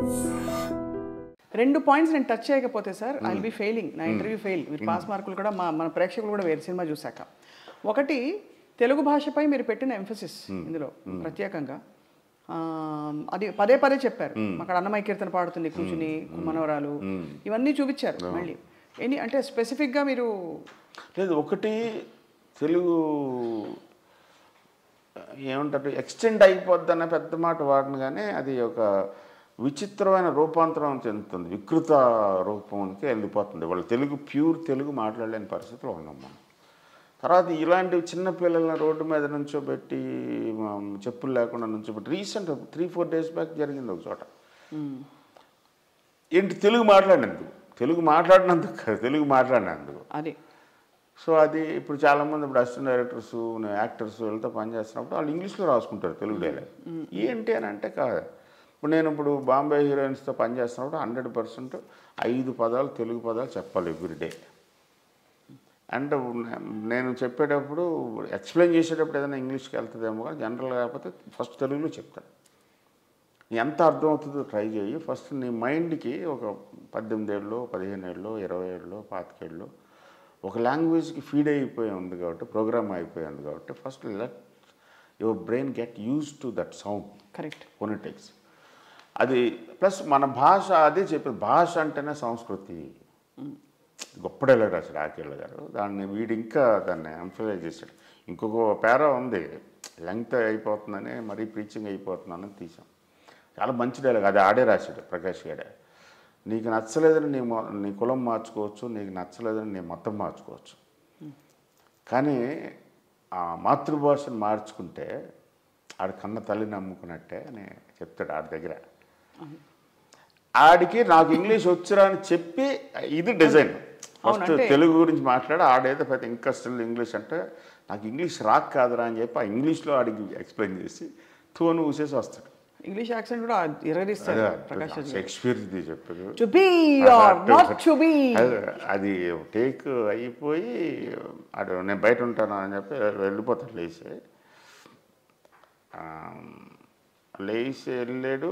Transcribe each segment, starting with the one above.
రెండు పాయింట్స్ నేను టచ్ చేయకపోతే సార్ ఐ బి ఫెయిలింగ్ నా ఇంటర్వ్యూ ఫెయిల్ మీరు పాస్ మార్కులు కూడా మా మన ప్రేక్షకులు కూడా వేరు సినిమా చూశాక ఒకటి తెలుగు భాషపై మీరు పెట్టిన ఎంఫసిస్ ఇందులో ప్రత్యేకంగా ఆ, అది పదే పదే చెప్పారు అక్కడ అన్నమయ్య కీర్తన పాడుతుంది కూర్చుని మనవరాలు ఇవన్నీ చూపించారు మళ్ళీ ఎనీ అంటే స్పెసిఫిక్గా మీరు లేదు ఒకటి తెలుగు ఏమంటారు ఎక్స్టెండ్ అయిపోద్దన్న పెద్ద మాట వాడిన కానీ అది ఒక విచిత్రమైన రూపాంతరం చెందుతుంది వికృత రూపంకి వెళ్ళిపోతుంది వాళ్ళు తెలుగు ప్యూర్ తెలుగు మాట్లాడలేని పరిస్థితిలో ఉన్నాం మనం తర్వాత ఇలాంటి చిన్న పిల్లల్ని రోడ్డు మీద నుంచోబెట్టి మ, చెప్పులు లేకుండా నుంచోబెట్టి recent three four days back జరిగింది ఒక చోట ఏంటి తెలుగు మాట్లాడినందుకు తెలుగు మాట్లాడినందుకు కాదు, తెలుగు మాట్లాడినందుకు అది సో అది ఇప్పుడు చాలామంది ఇప్పుడు అసిస్టెంట్ డైరెక్టర్స్ యాక్టర్స్ వీళ్ళతో పనిచేస్తున్నప్పుడు వాళ్ళు ఇంగ్లీష్లో రాసుకుంటారు తెలుగు డైలాగ్ ఏంటి అని అంటే కాదు ఇప్పుడు నేను ఇప్పుడు బాంబే హీరోయిన్స్తో పనిచేస్తున్నప్పుడు హండ్రెడ్ పర్సెంట్ ఐదు పదాలు తెలుగు పదాలు చెప్పాలి ఎవ్రీడే అండ్ నేను చెప్పేటప్పుడు ఎక్స్ప్లెయిన్ చేసేటప్పుడు ఏదైనా ఇంగ్లీష్కి వెళ్తుందేమో కానీ జనరల్ కాకపోతే ఫస్ట్ తెలుగులో చెప్తాను ఎంత అర్థమవుతుందో ట్రై చేయి ఫస్ట్ నీ మైండ్కి ఒక పద్దెనిమిది ఏళ్ళు పదిహేను ఏళ్ళు ఇరవై ఏళ్ళు పాతికేళ్ళు ఒక లాంగ్వేజ్కి ఫీడ్ అయిపోయి ఉంది కాబట్టి ప్రోగ్రామ్ అయిపోయి ఉంది కాబట్టి first let your brain get use to that sound correct phonetics అది ప్లస్ మన భాష అదే చెప్పేది భాష అంటేనే సంస్కృతి గొప్ప డైలాగ్ రాశాడు ఆకేళ్ళ గారు దాన్ని వీడు ఇంకా దాన్ని ఎంఫసైజ్ చేశాడు ఇంకొక పేరా ఉంది లెంగ్త్ అయిపోతుందని మరీ ప్రీచింగ్ అయిపోతుందని తీసాం చాలా మంచి డైలాగ్ అది ఆడే రాశాడు ప్రకాష్ గారే నీకు నచ్చలేదని నీ మొ- నీ కులం మార్చుకోవచ్చు నీకు నచ్చలేదని నీ మతం మార్చుకోవచ్చు కానీ ఆ మాతృభాషను మార్చుకుంటే ఆడ కన్న తల్లిని నమ్ముకున్నట్టే అని చెప్తాడు ఆడి దగ్గర ఆడికి నాకు ఇంగ్లీష్ వచ్చురా అని చెప్పి ఇది డిజైన్ ఫస్ట్ అంటే- తెలుగు గురించి మాట్లాడి ఆడేదో పెద్ద ఇంకా స్టిల్ ఇంగ్లీష్ అంటే నాకు ఇంగ్లీష్ రాక్ కాదురా అని చెప్పి ఆ ఇంగ్లీష్లో ఆడికి ఎక్స్ప్లెయిన్ చేసి తోను ఊసేసి వస్తాడు ఇంగ్లీష్ యాక్సెంట్ కూడా ఇరగదీస్తారు ప్రకాష్ రాజ్ గారు షేక్స్పియర్ది చెప్పాడు to be or not to be అది- అది టేక్ అయిపోయి అటు నేను బయట ఉంటాను అని చెప్పి వెళ్ళిపోతాడు లేచి ఆ, లేచి వెళ్ళాడు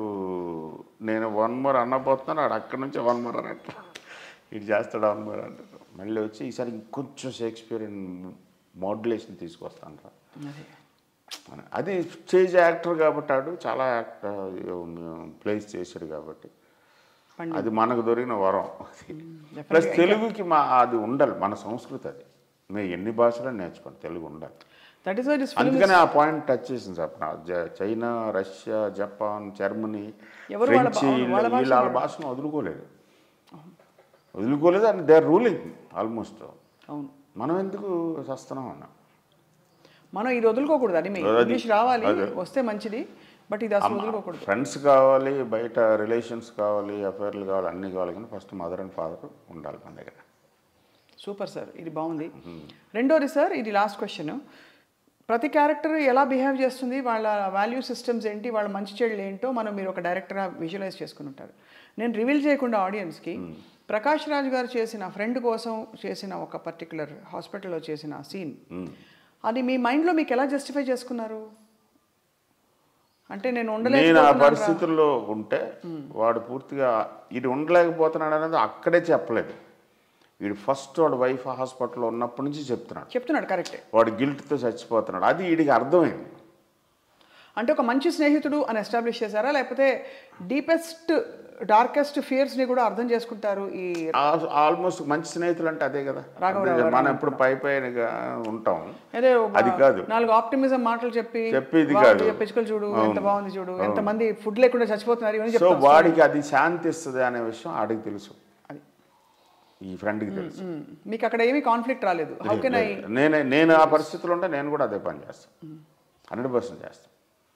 నేను వన్ మోర్ అన్నపోతున్నాను ఆడు అక్కడి నుంచి వన్ మోర్ అన్నట్టు ఇటు చేస్తాడు వన్ మోర్ అంటాడు మళ్ళీ వచ్చి ఈసారి ఇంకొంచెం షేక్స్పియర్ మోడ్యులేషన్ తీసుకొస్తాను రా అని. అది స్టేజ్ యాక్టర్ కాబట్టి ఆడు చాలా యాక్టర్ ప్లేస్ చేశాడు కాబట్టి పండి అది మనకు దొరికిన వరం ప్లస్ తెలుగుకి మా అది ఉండాలి మన సంస్కృతి అది మేము ఎన్ని భాషలు నేర్చుకోండి తెలుగు ఉండాలి that is why this film అందుకనే ఆ పాయింట్ టచ్ చేసింది సార్ నా జ- చైనా రష్యా జపాన్ జర్మనీ ఎవరు వాళ్ళ ఫ్రెంచ్ భా- అవును, వాళ్ళ భాష వీళ్ళ వాళ్ళ భాషను వదులుకోలేదు వదులుకోలేదు and they are ruling almost అవును మనం ఎందుకు సస్తున్నాం అన్న మనం ఇది వదులుకోకూడదు అది మెయిన్ అది- ఇంగ్లీష్ రావాలి అదే. వస్తే మంచిది బట్ ఇది అసలు వదులుకోకూడదు ఫ్రెండ్స్ కావాలి బయట రిలేషన్స్ కావాలి అఫైర్లు కావాలి అన్నీ కావాలి కానీ ఫస్ట్ మదర్ అండ్ ఫాదర్ ఉండాలి మన దగ్గర సూపర్ సార్ ఇది బాగుంది రెండోది సార్ ఇది లాస్ట్ క్వశ్చన్ ప్రతి క్యారెక్టర్ ఎలా బిహేవ్ చేస్తుంది వాళ్ళ వాల్యూ సిస్టమ్స్ ఏంటి వాళ్ళ మంచి చెడులు ఏంటో మనం మీరు ఒక డైరెక్టర్గా విజువలైజ్ చేసుకుని ఉంటారు నేను రివీల్ చేయకుండా ఆడియన్స్కి ప్రకాష్ రాజ్ గారు చేసిన ఫ్రెండ్ కోసం చేసిన ఒక పర్టికులర్ హాస్పిటల్లో చేసిన సీన్ అది మీ మైండ్లో మీకు ఎలా జస్టిఫై చేసుకున్నారు అంటే నేను నేను ఆ ఉండలేకపోతున్నాను రా. పరిస్థితుల్లో ఉంటే వాడు పూర్తిగా ఇది ఉండలేకపోతున్నాడు అనేది అక్కడే చెప్పలేదు వీడు ఫస్ట్ వాడు వైఫ్ హాస్పిటల్లో ఉన్నప్పటి నుంచి చెప్తున్నాడు చెప్తున్నాడు కరెక్టే వాడు గిల్ట్తో చచ్చిపోతున్నాడు అది వీడికి అర్థమైంది అంటే ఒక మంచి స్నేహితుడు అని ఎస్టాబ్లిష్ చేశారా లేకపోతే డీపెస్ట్ డార్కెస్ట్ ఫియర్స్ని కూడా అర్థం చేసుకుంటారు ఈ ఆ- ఆల్మోస్ట్ మంచి స్నేహితులు అంటే అదే కదా రాఘవరావు అదే మనం ఎప్పుడు పై పైనగా ఉంటాం అదే ఒక అది కాదు. నాలుగు ఆప్టిమిజం మాటలు చెప్పి చెప్పి ఇది బాగుంది, కాదు. పిచ్చుకలు చూడు ఎంత అవును. బాగుంది చూడు ఎంత మంది ఫుడ్ లేకుండా చచ్చిపోతున్నారు ఇవన్నీ సో చెప్తారు వాడికి అది శాంతి ఇస్తుంది అనే విషయం ఆడికి తెలుసు అది ఈ ఫ్రెండ్కి తెలుసు మ్మ్. మీకు అక్కడ ఏమీ కాన్ఫ్లిక్ట్ రాలేదు హౌ కెన్ ఐ నేనే నేను ఆ పరిస్థితిలో ఉంటే నేను కూడా అదే పని చేస్తాను హండ్రెడ్ పర్సెంట్ చేస్తాను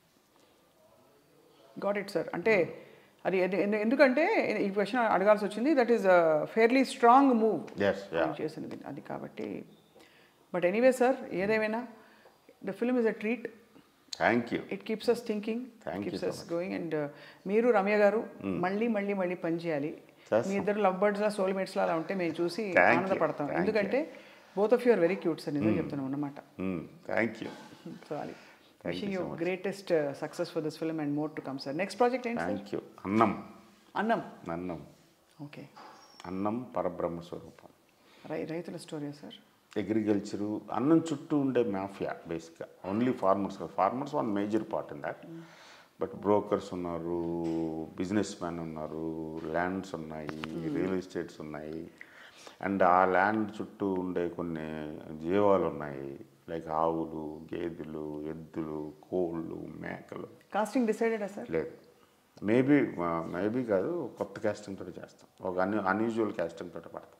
గాట్ ఇట్ సార్ అంటే అది ఎందు- ఎందు- ఎందుకంటే ఈ క్వశ్చన్ అడగాల్సి వచ్చింది that is fairly strong move ఎస్ యా చేసినది అది కాబట్టి బట్ ఎనీవే సార్ ఏదేమైనా the film is a treat thank you it keeps us thinking Thank you keeps so us going and మీరు రమ్య గారు మళ్ళీ మళ్ళీ మళ్ళీ పని చేయాలి చేస్తాం. మీ ఇద్దరు లవ్ బర్డ్స్ లా సోల్మేట్స్ లా అలా ఉంటే మేము చూసి Thank you. ఆనందపడతాం Thank ఎందుకంటే both of you are very cute sir నిజం చెప్తున్నాం అన్నమాట థ్యాంక్ యూ సో అది wishing you greatest success for this film and more to come sir next project ఏంటి సార్ థ్యాంక్ యూ అన్నం అన్నం అన్నం ఓకే అన్నం పరబ్రహ్మ స్వరూపం రై రైతుల స్టోరీ సార్ అగ్రికల్చరు అన్నం చుట్టూ ఉండే మాఫియా బేసిక్గా only farmers farmers one major part in that but brokers ఉన్నారు బిజినెస్ మ్యాన్ ఉన్నారు ల్యాండ్స్ ఉన్నాయి రియల్ ఎస్టేట్స్ ఉన్నాయి అండ్ ఆ ల్యాండ్ చుట్టూ ఉండే కొన్ని జీవాలు ఉన్నాయి లైక్ ఆవులు గేదెలు ఎద్దులు కోళ్ళు మేకలు కాస్టింగ్ డిసైడెడా సార్ లేదు మేబీ మేబీ కాదు కొత్త క్యాస్టింగ్ తోటి చేస్తాం ఒక అన్ అన్యూజువల్ క్యాస్టింగ్ తోటి పడతాం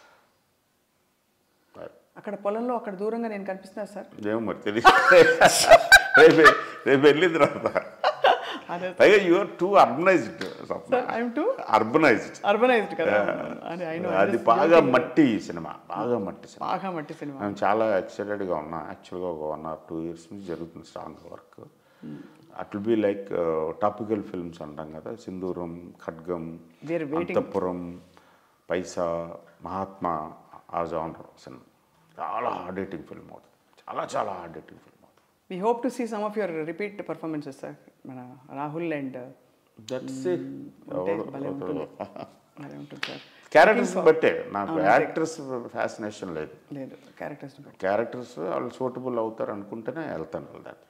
అక్కడ పొలంలో అక్కడ దూరంగా నేను కనిపిస్తున్నా సార్ ఏమో మరి తెలియదు రేపు రేపు వెళ్ళిన తర్వాత అదే పైగా you're too urbanised sir I'm too urbanised urbanised కదా అని ఐ నో అది బాగా మట్టి సినిమా బాగా మట్టి సినిమా బాగా మట్టి సినిమా మేము చాలా ఎక్సైటెడ్గా ఉన్నాం యాక్చువల్గా ఒక వన్ ఆర్ టూ ఇయర్స్ నుంచి జరుగుతుంది strong work at will be like topical films అంటాం కదా సింధూరం ఖడ్గం We are waiting. అంతఃపురం పైసా మహాత్మా ఆ జానర్ సినిమా చాలా హార్డ్ ఎయిటింగ్ ఫిల్మ్ అవుతుంది చాలా చాలా హార్డ్ ఎయిటింగ్ ఫిల్మ్ అవుతుంది we hope to see some of your repeat performances sir మన రాహుల్ అండ్ దట్స్ ఉంటే భలే ఉంటుంది భలే ఉంటుంది సార్ క్యారెక్టర్స్ బట్టే నాకు యాక్టర్స్ ఫ్యాసినేషన్ లేదు లేదు క్యారెక్టర్స్ బట్టి క్యారెక్టర్స్ వాళ్ళు సూటబుల్ అవుతారు అనుకుంటేనే వెళ్తాను వెళ్తాను